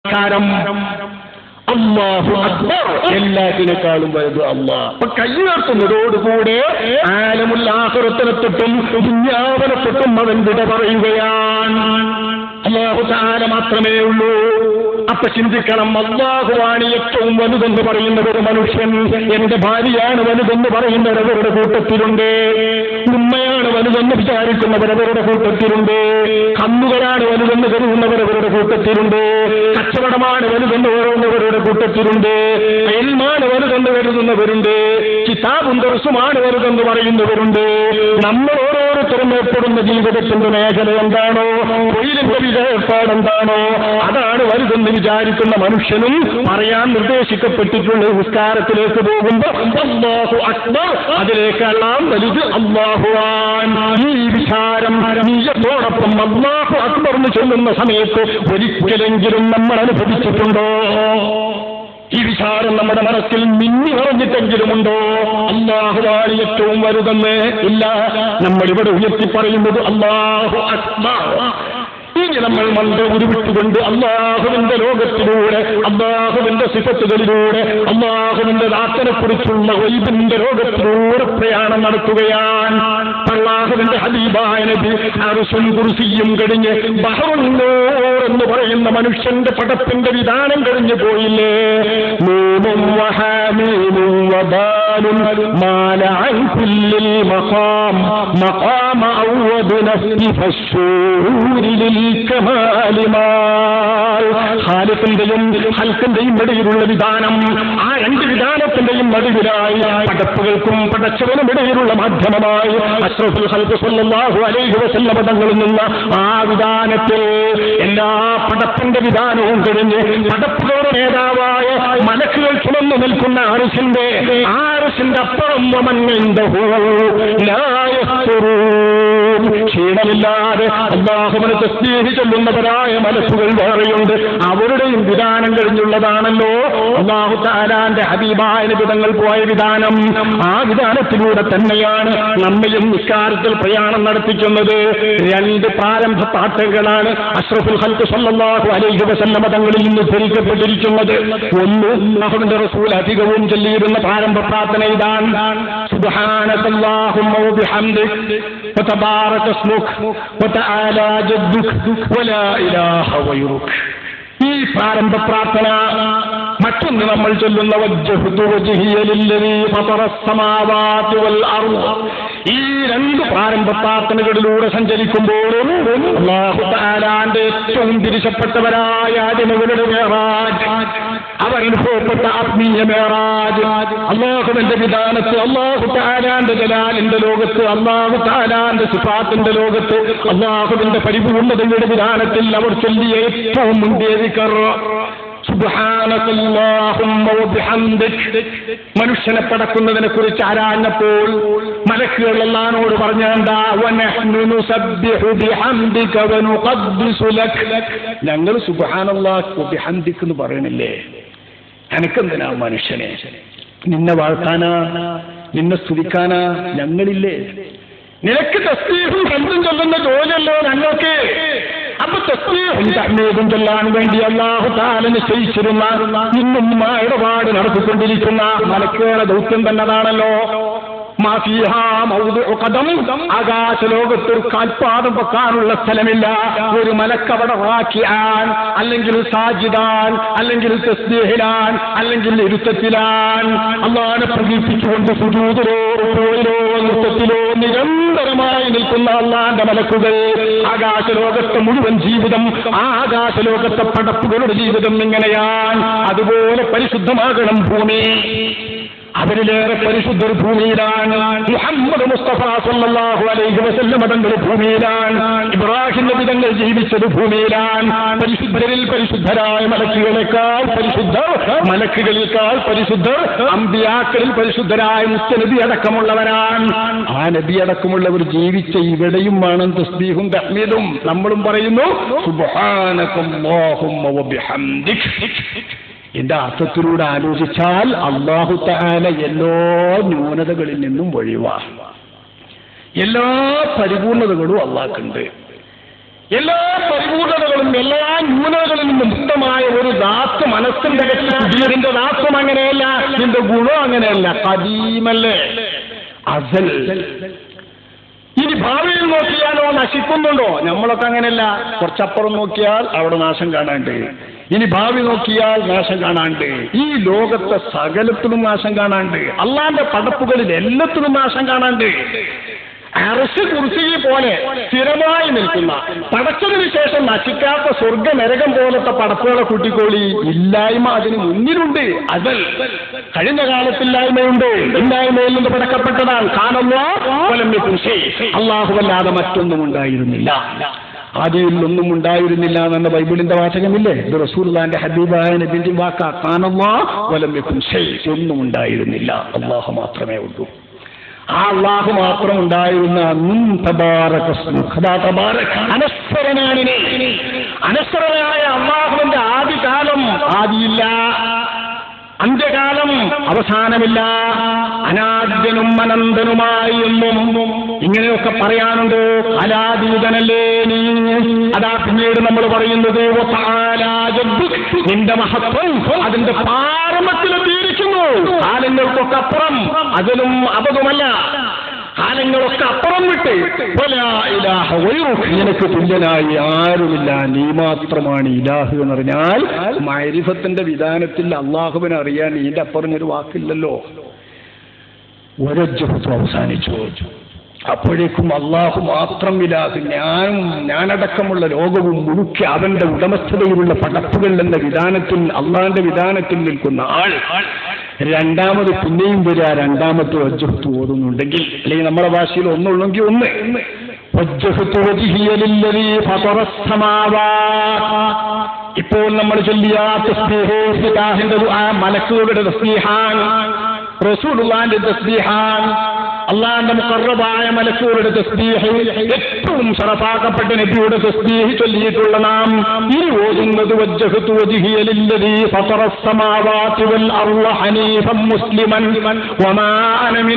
കാരം അള്ളാഹു അക്ബർ എല്ലാത്തിനേക്കാളും വലുത് അള്ളാഹ് അപ്പൊ കയ്യുയർത്തുന്നതോടുകൂടെ ആലമുൽ ആഹുറത്തിനെ തൊട്ടും ദുന്യാവനെ തൊട്ടും അവൻ വിട പറയുകയാണ് അള്ളാഹു താല മാത്രമേ ഉള്ളൂ അപ്പൊ ചിന്തിക്കണം അള്ളാഹുവാണ് ഏറ്റവും വലുതെന്ന് പറയുന്ന ഒരു മനുഷ്യൻ എന്റെ ഭാര്യയാണ് വലുതെന്ന് പറയുന്നവരവരുടെ കൂട്ടത്തിലുണ്ട് ഉമ്മയാണ് വലുതെന്ന് വിചാരിക്കുന്നവരവരുടെ കൂട്ടത്തിലുണ്ട് കന്നുകളാണ് വലുതെന്ന് കരുതുന്നവരവരുടെ കൂട്ടത്തിലുണ്ട് കച്ചവടമാണ് വലുതെന്ന് പറയുന്നവരുടെ കൂട്ടത്തിലുണ്ട് എൽമാണ് വലുതെന്ന് കരുതുന്നവരുണ്ട് കിതാബും ദർശമാണ് വലുതെന്ന് പറയുന്നവരുണ്ട് നമ്മൾ ഓരോരുത്തരും ഏർപ്പെടുന്ന ജീവിതത്തിന്റെ മേഖല എന്താണോ തൊഴിലിന്റെ വിജയപ്പാട് എന്താണോ അതാണ് വലുതെന്ന് വിചാരിക്കുന്ന മനുഷ്യനും പറയാൻ നിർദ്ദേശിക്കപ്പെട്ടിട്ടുള്ള നിസ്കാരത്തിലേക്ക് പോകുമ്പോൾ അള്ളാഹു അക്ബർ അതിലേക്കെല്ലാം വലുത് അള്ളാഹുവാൻ ഈ വിചാരം നീയത്തോടൊപ്പം അള്ളാഹു അക്ബർ എന്ന് ചൊല്ലുന്ന സമയത്ത് ഒരിക്കലെങ്കിലും നമ്മൾ അനുഭവിച്ചിട്ടുണ്ടോ ഈ വിചാരം നമ്മുടെ മനസ്സിൽ മിന്നി നിറഞ്ഞിട്ടെങ്കിലുമുണ്ടോ അള്ളാഹുവാണ് ഏറ്റവും വലുതെന്ന് ഇല്ല നമ്മളിവിടെ ഉയർത്തി പറയുന്നത് അള്ളാഹു അക്ബർ ഇനി നമ്മൾ മന്ദ ഉരുവിട്ടുകൊണ്ട് അള്ളാഹുവിന്റെ ലോകത്തിലൂടെ അള്ളാഹുവിന്റെ സിഫത്തുകളിലൂടെ അള്ളാഹുവിന്റെ ദാത്തനെ കുറിച്ചുള്ള വൈബിന്റെ ലോകത്തിലൂടെ പ്രയാണം നടത്തുകയാണ് അള്ളാഹുവിന്റെ ഹബീബായ നബി അറുസും കുറിസിയും കഴിഞ്ഞ് ബഹറുന്നൂർ എന്ന് പറയുന്ന മനുഷ്യന്റെ പടത്തിന്റെ വിധാനം കഴിഞ്ഞു പോയില്ലേ മൂന്നും വഹാമീനും വബാലും മാല عن كل المقام مقام أود نفسي فالشعور للكمال مال ഖാലിഖിന്റെയും ഹൽക്കിന്റെയും ഇടയിലുള്ള വിധാനം ആ രണ്ട് വിധാനത്തിന്റെയും നടുവിലായി പടപ്പുകൾക്കും പടച്ചവനും ഇടയിലുള്ള മാധ്യമമായി അഷ്റഫുൽ ഹൽക്ക് സല്ലല്ലാഹു അലൈഹി വസല്ലം പദങ്ങളിൽ നിന്ന് ആ വിധാനത്തിൽ എല്ലാ പടപ്പിന്റെ വിധാനവും കഴിഞ്ഞ് പടപ്പുകളുടെ നേതാവായ മലക്കുകൾ ചുമന്നു നിൽക്കുന്ന ആരുസിന്റെ ആരുസിന്റെ അപ്പുറം വമന്നുണ്ടഹൂ ക്ഷീണമില്ലാതെ അള്ളാഹുവിനെ തസ്ബീഹ് ചൊല്ലുന്നവരായ മലക്കുകൾ വേറെയുണ്ട് അവരുടെയും വിധാനം കഴിഞ്ഞുള്ളതാണല്ലോ അള്ളാഹു താലാന്റെ ഹബീബായ വിധങ്ങൾ പോയ വിധാനം ആ വിധാനത്തിലൂടെ തന്നെയാണ് നമ്മയും നിസ്കാരത്തിൽ പ്രയാണം നടത്തിക്കുന്നത് രണ്ട് പ്രാരംഭ പാട്ടുകളാണ് അഷ്റഫുൽ ഹൽക്ക് സല്ലല്ലാഹു അലൈഹി വസല്ലമ തങ്ങളിൽ നിന്ന് ധരിക്കപ്പെട്ടിരിക്കുന്നത് ഒന്ന് അള്ളാഹുവിന്റെ റസൂൽ അധികവും ചൊല്ലിയിരുന്ന പ്രാരംഭ പ്രാർത്ഥന ഇതാണ് സുബ്ഹാനകല്ലാഹുമ്മ വബിഹംദിക് وتبارك اسمك وتعالى جدك ولا إله غيرك ഈ പ്രാരംഭ പ്രാർത്ഥന മറ്റൊന്ന് നമ്മൾ ചൊല്ലുന്ന വജ്ജഹ്തു വജ്ഹിയ ലില്ലദീ ഫതറ السماوات والأرض ഈ രണ്ട് പ്രാരംഭ പ്രാർത്ഥനകളിലൂടെ സഞ്ചരിക്കുമ്പോഴും അല്ലാഹു തആലാന്റെ ഏറ്റവും തിരിച്ചപ്പെട്ടവരായ അടിമകളുടെ മേറാജ് അവരനുഭവപ്പെട്ട ആത്മീയ മേറാജ് അള്ളാഹുവിന്റെ വിധാനത്ത് അള്ളാഹു താലാന്റെ ജലാലിന്റെ ലോകത്ത് അള്ളാഹു താലാന്റെ സുഫാത്തിന്റെ ലോകത്ത് അള്ളാഹുവിന്റെ പരിപൂർണതയുടെ വിധാനത്തിൽ അവർ ചൊല്ലിയ ഏറ്റവും മുന്തിയ ദിക്കർ മനുഷ്യനെ പടക്കുന്നതിനെ കുറിച്ച് ആരാഞ്ഞപ്പോൾ മലക്കുകൾ അള്ളഹാനോട് പറഞ്ഞാണ്ടാ ഞങ്ങൾ സുബാനല്ലാഹുബിഹന്ദിക്ക് എന്ന് പറയണില്ലേ എനക്കെന്തിനാ മനുഷ്യനെ നിന്നെ വാഴ്ത്താനാ നിന്നെ സ്തുതിക്കാനാ ഞങ്ങളില്ലേ നിനക്ക് തസ്തീഹും കണ്ടും ചൊല്ലുന്ന ജോലിയല്ലോ ഞങ്ങൾക്ക് അപ്പൊ തസ്തീഹും തമ്മീതും ചൊല്ലാൻ വേണ്ടി അള്ളാഹു താല നിശ്ചയിച്ചിരുന്ന ഇന്നും ആ ഇടപാട് നടത്തിക്കൊണ്ടിരിക്കുന്ന മലക്കേറെ ദൗത്യം തന്നതാണല്ലോ ആകാശലോകത്ത് ഒരു കാൽപാദം വെക്കാനുള്ള സ്ഥലമില്ല ഒരു മലക്കവട റാക്കിയാൻ അല്ലെങ്കിൽ സാജിദാൻ അല്ലെങ്കിൽ തസ്ബീഹിലാൻ അല്ലെങ്കിൽ ഇരുത്തത്തിലാൻ അള്ളാനെ പ്രകീർത്തിച്ചുകൊണ്ട് സുജൂതിലോ റുക്കോയിലോ നൃത്തത്തിലോ നിരന്തരമായി നിൽക്കുന്ന അള്ളാന്റെ മലക്കുകൾ ആകാശലോകത്തെ മുഴുവൻ ജീവിതം ആ ആകാശലോകത്തെ പടപ്പുകളുടെ ജീവിതം ഇങ്ങനെയാണ് അതുപോലെ പരിശുദ്ധമാകണം ഭൂമി അവരിലേറെ പരിശുദ്ധർ ഭൂമിയിലാണ് മുഹമ്മദ് മുസ്തഫ സല്ലല്ലാഹു അലൈഹി വസല്ലം തങ്ങൾ ഭൂമിയിലാണ് ഇബ്രാഹിം നബി തങ്ങൾ ജീവിച്ചത് ഭൂമിയിലാണ് പരിശുദ്ധരിൽ പരിശുദ്ധരായ മലക്കുകളെക്കാൾ പരിശുദ്ധർ മലക്കുകളിൽക്കാൾ പരിശുദ്ധർ അമ്പിയാക്കളിൽ പരിശുദ്ധരായ മുസ്തനബി അടക്കമുള്ളവരാണ് ആ നബി അടക്കമുള്ളവർ ജീവിച്ച ഇവിടെയും വേണം തസ്ബീഹും തഹ്മീദും നമ്മളും പറയുന്നു സുബ്ഹാനകല്ലാഹുമ്മ വബിഹംദിക് എന്റെ അർത്ഥത്തിലൂടെ ആലോചിച്ചാൽ അള്ളാഹു താല എല്ലാ ന്യൂനതകളിൽ നിന്നും ഒഴിവാ എല്ലാ പരിപൂർണതകളും അള്ളാഹ്ക്കുണ്ട് എല്ലാ പരിപൂർണതകളും എല്ലാ ന്യൂനതകളിൽ നിന്നും മുക്തമായ ഒരു ദാത്ത് മനസ്സിന്റെ ഇതിന്റെ ദാത്വം അങ്ങനെയല്ല ഇതിന്റെ ഗുണം അങ്ങനെയല്ല കദീമല്ലേ അസൽ ഇനി ഭാവിയിൽ നോക്കിയാലോ നശിക്കുന്നുണ്ടോ നമ്മളൊക്കെ അങ്ങനെയല്ല കുറച്ചപ്പുറം നോക്കിയാൽ അവിടെ നാശം കാണാണ്ട് ഇനി ഭാവി നോക്കിയാൽ നാശം കാണാണ്ട് ഈ ലോകത്തെ സകലത്തിലും നാശം കാണാണ്ട് അള്ളാന്റെ പടപ്പുകളിൽ എല്ലാത്തിലും നാശം കാണാണ്ട് അറസ് കുറിച്ചിയെ പോലെ സ്ഥിരമായി നിൽക്കുന്ന പടച്ചതിന് ശേഷം നശിക്കാത്ത സ്വർഗ നരകം പോലത്തെ പടപ്പുകളെ കൂട്ടിക്കോളി ഇല്ലായ്മ അതിന് മുന്നിലുണ്ട് അതൽ കഴിഞ്ഞ കാലത്തില്ലായ്മയുണ്ട് ഇല്ലായ്മയിൽ നിന്ന് പടക്കപ്പെട്ടതാണ് കാണുന്നോ അള്ളാഹുവല്ലാതെ മറ്റൊന്നും ഉണ്ടായിരുന്നില്ല ആദിയിൽ ഒന്നും ഉണ്ടായിരുന്നില്ല എന്ന ബൈബിളിന്റെ വാചകമില്ലേ ഇത് റസൂൽന്റെ ഹബീബായ നബിന്റെ വാക്കാ കാണുന്നോ വലം ഒന്നും ഉണ്ടായിരുന്നില്ല അള്ളാഹു മാത്രമേ ഉള്ളൂ ആ അള്ളാഹു മാത്രം ഉണ്ടായിരുന്ന അന്നും തബാറക സ്മുഖ്. അതാ തബാറക അനശ്വരനാണിനെ അനശ്വരനായ അള്ളാഹുവിന്റെ ആദികാലം ആദിയില്ല അന്ത്യകാലം അവസാനമില്ല അനാദ്യനും അനന്തനുമായി എന്നും ഇങ്ങനെയൊക്കെ പറയാനുണ്ട് അലാതീതനല്ലേ നീ അതാ പിന്നീട് നമ്മൾ പറയുന്നത് വതആലാ ജദ്ദുക്. നിന്റെ മഹത്വം അതിന്റെ പാരമത്തിലെത്തിയിരിക്കുന്നു കാലങ്ങൾക്കൊക്കെ അപ്പുറം അതിലും അപകമല്ല കാലങ്ങളൊക്കെ അപ്പുറം വിട്ട് വലാ ഇലാഹ ഗൈറുക. നിനക്ക് തുല്യനായി ആരുമില്ല നീ മാത്രമാണ് ഇലാഹ് എന്ന് പറഞ്ഞാൽ മൈരിഫത്തിന്റെ വിധാനത്തിൽ അള്ളാഹുവിനെ അറിയാൻ നീന്റെ അപ്പുറം ഒരു വാക്കില്ലല്ലോ ഒരജ്ജത്ത് അവസാനിച്ചു അപ്പോഴേക്കും അള്ളാഹു മാത്രം ഇലാഹ് ഞാനും ഞാനടക്കമുള്ള ലോകവും മുഴുക്കി അവന്റെ ഉടമസ്ഥതയിലുള്ള പടപ്പുകൾ എന്ന വിധാനത്തിൽ അള്ളാന്റെ വിധാനത്തിൽ നിൽക്കുന്ന ആൾ രണ്ടാമത് പിന്നെയും വരിക രണ്ടാമത്തെ വജ്ജഹത്ത് ഓതുന്നുണ്ടെങ്കിൽ അല്ലെങ്കിൽ നമ്മുടെ ഭാഷയിൽ ഒന്നുള്ളെങ്കിൽ ഒന്ന് വജ്ജഹത്ത് വജ്ഹിയ ലില്ലദീ ഫതറ السماوات. ഇപ്പോൾ നമ്മൾ ചൊല്ലിയ തസ്ബീഹ് ഇസ്തിഹാഹിന്റെ ദുആ മലക്കുകളുടെ തസ്ബീഹാൻ റസൂലുള്ളാന്റെ തസ്ബീഹാൻ അള്ളാന്റെ മുഖറബായ മലക്കുകളുടെ തസ്ബീഹ് ഏറ്റവും ഷറഫാക്കപ്പെട്ട നബിയുടെ തസ്ബീഹ് ചൊല്ലിയിട്ടുള്ള നാം ഇനി ഓതുന്നത് വജ്ജഹത്തു വജ്ഹിയ ലില്ലദീ ഫതറ السماوات والأرض حنيفا مسلما وما أنا من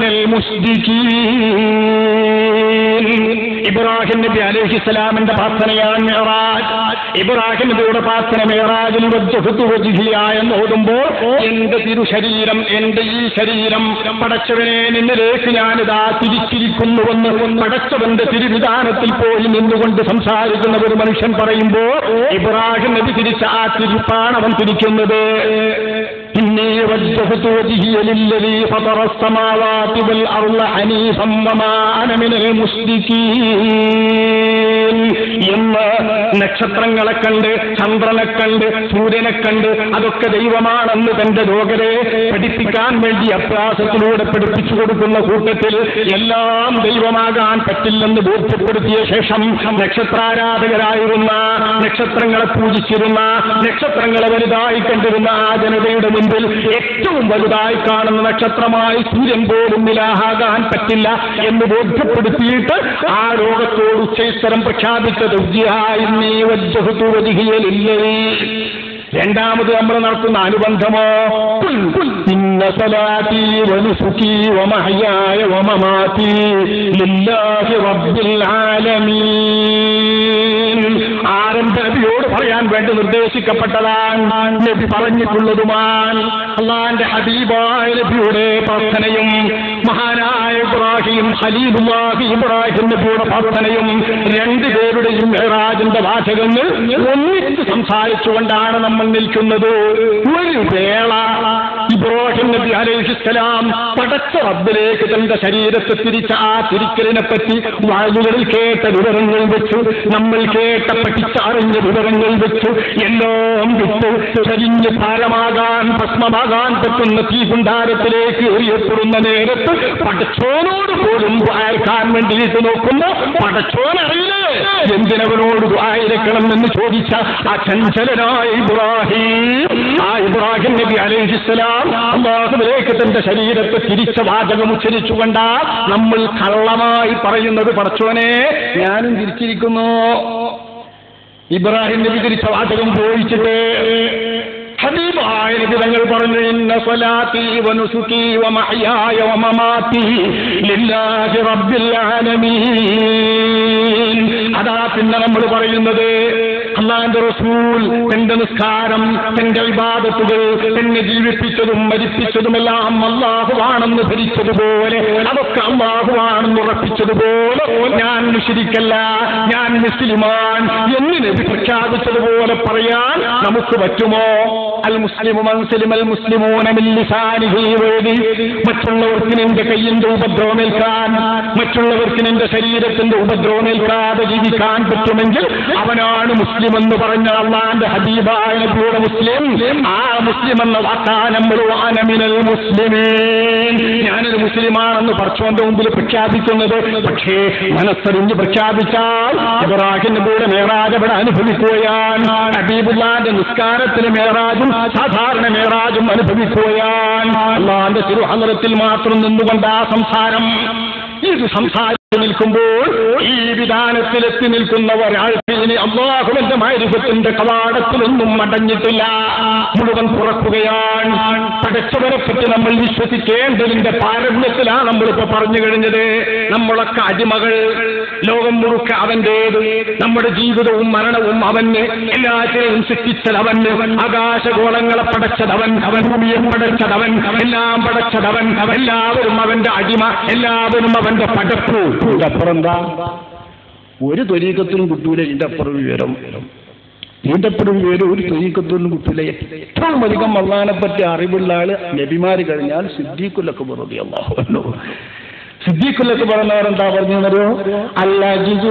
المشركين ഇബ്രാഹിം നബി അലൈഹി സ്വലാമിന്റെ പ്രാർത്ഥനയാണ് മിഹ്റാജ് ഇബ്രാഹിം നബിയുടെ പ്രാർത്ഥന മിഹ്റാജിൽ വജ്ജഹത്തു വജ്ഹിയ എന്ന് ഓതുമ്പോൾ എന്റെ തിരുശരീരം എന്റെ ഈ ശരീരം പടച്ചവനെ നിന്നിലേക്ക് ഞാനിതാ തിരിച്ചിരിക്കുന്നുവെന്ന് പടച്ചവന്റെ തിരുവിധാനത്തിൽ പോയി നിന്നുകൊണ്ട് സംസാരിക്കുന്ന ഒരു മനുഷ്യൻ പറയുമ്പോൾ ഇബ്രാഹിം നബി തിരിച്ച ആ തിരിപ്പാണ് അവൻ തിരിക്കുന്നത് إني وجهت وجهي للذي فطر السماوات والأرض حنيفا وما أنا من المشركين എന്ന് നക്ഷത്രങ്ങളെ കണ്ട് ചന്ദ്രനെ കണ്ട് സൂര്യനെ കണ്ട് അതൊക്കെ ദൈവമാണെന്ന് തന്റെ ലോകരെ പഠിപ്പിക്കാൻ വേണ്ടി അഭ്യാസത്തിലൂടെ പഠിപ്പിച്ചു കൊടുക്കുന്ന കൂട്ടത്തിൽ എല്ലാം ദൈവമാകാൻ പറ്റില്ലെന്ന് ബോധ്യപ്പെടുത്തിയ ശേഷം നക്ഷത്രാരാധകരായിരുന്ന നക്ഷത്രങ്ങളെ പൂജിച്ചിരുന്ന നക്ഷത്രങ്ങളെ വലുതായി കണ്ടിരുന്ന ആ ജനതയുടെ മുൻപിൽ ഏറ്റവും വലുതായി കാണുന്ന നക്ഷത്രമായി സൂര്യൻ പോലും നിലാഹാകാൻ പറ്റില്ല എന്ന് ബോധ്യപ്പെടുത്തിയിട്ട് ആ ലോകത്തോട് ഉച്ചൈസ്തരം പ്രഖ്യാപിച്ച ദൗജ്യായി നീ വജ്ജഹത്തു വജിഹിയലില്ലേ രണ്ടാമത് നമ്മൾ നടത്തുന്ന അനുബന്ധമോ കുൽ കുൽ ഇന്ന സലാത്തി വനുസുക്കി വമഹയായ വമമാതി ലില്ലാഹി റബ്ബിൽ ആലമീൻ ആരംഭ നബിയോട് പറയാൻ വേണ്ടി നിർദ്ദേശിക്കപ്പെട്ടതാണ് നബി പറഞ്ഞിട്ടുള്ളതുമാണ് അള്ളാന്റെ ഹബീബായ നബിയുടെ പ്രാർത്ഥനയും മഹാനായ ഇബ്രാഹിം ഖലീലുല്ലാഹി ഇബ്രാഹിം നബിയുടെ പ്രാർത്ഥനയും രണ്ടുപേരുടെയും മെഹറാജിന്റെ വാചകങ്ങൾ ഒന്നിച്ച് സംസാരിച്ചുകൊണ്ടാണ് നമ്മൾ നിൽക്കുന്നത് ഒരു വേള ഇബ്രാഹിം നബി അലൈഹിസ്സലാം പടച്ച റബ്ബിലേക്ക് തന്റെ ശരീരത്തെ തിരിച്ച ആ തിരിക്കലിനെ പറ്റി വാഴുകളിൽ കേട്ട വിവരങ്ങൾ വെച്ചു നമ്മൾ കേട്ട പഠിച്ചറിഞ്ഞ വിവരങ്ങൾ വെച്ചു എല്ലാം വിട്ട് ചരിഞ്ഞ് ഭാരമാകാൻ ഭസ്മമാകാൻ പറ്റുന്ന തീകുണ്ടാരത്തിലേക്ക് എറിയപ്പെടുന്ന നേരത്ത് പടച്ചോനോട് പോലും ദ്വാരക്കാൻ വേണ്ടിയിട്ട് നോക്കുമ്പോ പടച്ചോനറിയില്ലേ എന്തിനവനോട് ദ്വാരക്കണം എന്ന് ചോദിച്ച ആ ചഞ്ചലനായ ഇബ്രാഹിം ആ ഇബ്രാഹിം നബി അലൈഹിസ്സലാം അള്ളാഹുവിലേക്ക് തന്റെ ശരീരത്തെ തിരിച്ച വാചകം ഉച്ചരിച്ചുകൊണ്ട നമ്മൾ കള്ളമായി പറയുന്നത് പടച്ചോനെ ഞാനും തിരിച്ചിരിക്കുന്നു ഇബ്രാഹിം നബി തിരിച്ച വാചകം പോയിച്ചിട്ട് ഹബീബായ നബി തങ്ങൾ പറഞ്ഞു ഇന്ന സ്വലാത്തി വനുസുക്കി വമഹയായ വമമാത്തി ലില്ലാഹി റബ്ബിൽ ആലമീൻ അതാ പിന്നെ നമ്മൾ പറയുന്നത് അള്ളാന്റെ റസൂൽ തന്റെ നിസ്കാരം തന്റെ വിവാദത്തുകൾ തന്നെ ജീവിപ്പിച്ചതും മരിപ്പിച്ചതുമെല്ലാം അള്ളാഹുവാണെന്ന് ധരിച്ചതുപോലെ അതൊക്കെ അള്ളാഹുവാണെന്ന് ഉറപ്പിച്ചതുപോലെ ഞാൻ മുഷിരിക്കല്ല ഞാൻ മുസ്ലിമാൻ എന്ന് നബി പ്രഖ്യാപിച്ചതുപോലെ പറയാൻ നമുക്ക് പറ്റുമോ അൽ മുസ്ലിമു മൻസലിം അൽ മുസ്ലിമൂന മിൻ ലിസാനിഹി വയദി മറ്റുള്ളവർക്ക് നിന്റെ കയ്യിന്റെ ഉപദ്രവമേൽക്കാൻ മറ്റുള്ളവർക്ക് നിന്റെ ശരീരത്തിന്റെ ഉപദ്രവമേൽക്കാതെ ജീവിക്കാൻ പറ്റുമെങ്കിൽ അവനാണ് മുസ്ലിം എന്ന് പറഞ്ഞ അള്ളാന്റെ ഹബീബായ നബിയുടെ മുസ്ലിം ആ മുസ്ലിം എന്ന വാക്കാ നമ്മൾ വാനമിനൽ മുസ്ലിമീൻ ഞാനൊരു മുസ്ലിമാണെന്ന് പറച്ചോന്റെ മുമ്പിൽ പ്രഖ്യാപിക്കുന്നത് പക്ഷേ മനസ്സറിഞ്ഞ് പ്രഖ്യാപിച്ചാൽ ഇബ്രാഹിം നബിയുടെ മേറാജ് അവിടെ അനുഭവിക്കുകയാണ് ഹബീബുല്ലാന്റെ നിസ്കാരത്തിലെ മേറാജും സാധാരണ മേറാജും അനുഭവിക്കുകയാണ് അള്ളാന്റെ തിരുഹലത്തിൽ മാത്രം നിന്നുകൊണ്ട് ആ സംസാരം ഇത് സംസാരിച്ചു നിൽക്കുമ്പോൾ ഈ വിധാനത്തിലെത്തി നിൽക്കുന്ന ഒരാൾക്ക് ഇനി അള്ളാഹുവിന്റെ മാരിഫത്തിന്റെ കവാടത്തിലൊന്നും അടഞ്ഞിട്ടില്ല മുഴുവൻ തുറക്കുകയാണ് പടച്ചവരെ പറ്റി നമ്മൾ വിശ്വസിക്കേണ്ടതിന്റെ പാരമ്യത്തിലാണ് നമ്മളിപ്പോ പറഞ്ഞു കഴിഞ്ഞത് നമ്മളൊക്കെ അടിമകൾ ലോകം മുഴുക്ക അവന്റേത് നമ്മുടെ ജീവിതവും മരണവും അവന് എല്ലാത്തിനെയും സൃഷ്ടിച്ചത് അവന് ആകാശഗോളങ്ങളെ പടച്ചതവൻ അവൻ ഭൂമിയെ പടച്ചതവൻ എല്ലാം പടച്ചതവൻ എല്ലാവരും അവന്റെ അടിമ എല്ലാവരും അവന്റെ പടപ്പു ഇതിന്റെ അപ്പുറം എന്താ ഒരു തൊരീക്കത്തിനും കിട്ടൂല ഇതിന്റെ അപ്പുറം വിവരം ഇതിന്റെ അപ്പുറം വിവരം ഒരു തൊരീക്കത്തിനും കിട്ടൂല ഏറ്റവും അധികം അള്ളഹാനെ പറ്റി അറിവുള്ള ആള് നബിമാര് കഴിഞ്ഞാൽ സിദ്ദീഖുലൊക്കെ വെറുതെ അള്ളാഹു സിദ്ദീഖുലൊക്കെ പറഞ്ഞവർ എന്താ പറഞ്ഞോ അല്ല ജിജു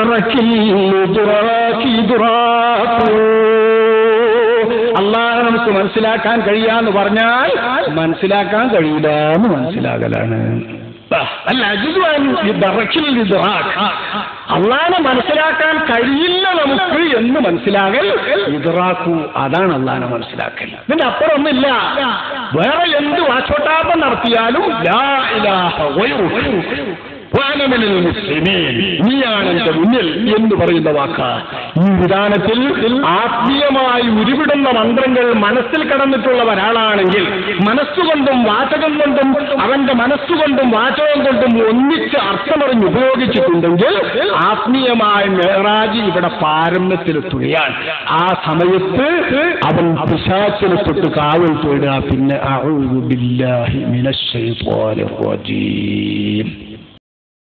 അള്ളാഹെ നമുക്ക് മനസ്സിലാക്കാൻ കഴിയാന്ന് പറഞ്ഞാൽ മനസ്സിലാക്കാൻ കഴിയില്ല എന്ന് മനസ്സിലാകലാണ് അല്ല അള്ളാനെ മനസ്സിലാക്കാൻ കഴിയില്ല നമുക്ക് എന്ന് മനസ്സിലാകൽ ഇതറാക്കൂ അതാണ് അള്ളാനെ മനസ്സിലാക്കൽ ഇതിന്റെ അപ്പുറമൊന്നുമില്ല വേറെ എന്ത് വാച്ചോട്ടാപം നടത്തിയാലും ലാ ഇലാഹ ഗൈറുഹു വാനമിനൽ മുസ്ലിമീൻ നീയാണ് എന്റെ മുന്നിൽ എന്ന് പറയുന്ന വാക്ക് ഈ വിധാനത്തിൽ ആത്മീയമായി ഉരുവിടുന്ന മന്ത്രങ്ങൾ മനസ്സിൽ കടന്നിട്ടുള്ള ഒരാളാണെങ്കിൽ മനസ്സുകൊണ്ടും വാചകം കൊണ്ടും അവന്റെ മനസ്സുകൊണ്ടും വാചകം കൊണ്ടും ഒന്നിച്ച് അർത്ഥമറിഞ്ഞ് ഉപയോഗിച്ചിട്ടുണ്ടെങ്കിൽ ആത്മീയമായ മേറാജി ഇവിടെ പാരമ്യത്തിലെത്തുകയാണ് ആ സമയത്ത് അവൻ പിശാച്ചിനെ തൊട്ട് കാവൽ തേടുക പിന്നെ അഊദു ബില്ലാഹി മിനശ്ശൈത്വാനിർ റജീം